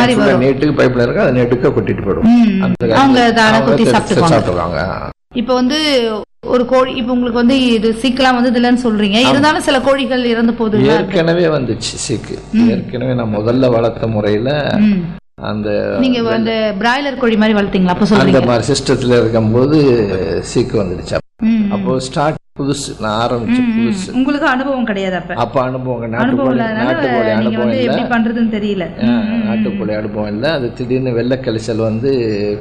மாதிரி full ஆ வரும் நீட்டுக்கு பைப்ல இருக்கு அதை நெடுக்க கொட்டிட்டு போயிடும் ம். அந்த அவங்க தானே அவங்க குத்தி தெ- சாப்பிட்டுக்குவாங்க சாப்பிட்டுக்குவாங்க இப்போ வந்து ஒரு கோழி இப்போ உங்களுக்கு வந்து இது சீக்கிரம் வந்து இல்லைன்னு சொல்றீங்க இருந்தாலும் சில கோழிகள் இறந்து போகுதுங்களா ஏற்கனவே வந்துச்சு சீக்கு ஏற்கனவே நான் முதல்ல வளர்த்த முறையில ம். அந்த நீங்க அந்த பிராய்லர் கோழி மாதிரி வளர்த்தீங்களா அப்ப அந்த சொல்றீங்க மாதிரி சிஸ்டத்துல இருக்கும்போது சீக்கு வந்துடுச்சு ம். அப்போ ஸ்டார்ட் புதுசு நான் ஆரம்பிச்ச புதுசு உங்களுக்கு அனுபவம் கிடையாது அப்ப அப்ப அனுபவம் அனுபவம் நாட்டுக்கோழி இல்லாதனால நாட்டுக்கோழி நீங்க அனுபவம் வந்து இல்லை எப்படி பண்றதுன்னு தெரியல நாட்டுக்கோழி அனுபவம் இல்லை அது திடீர்னு வெள்ளை கழிச்சல் வந்து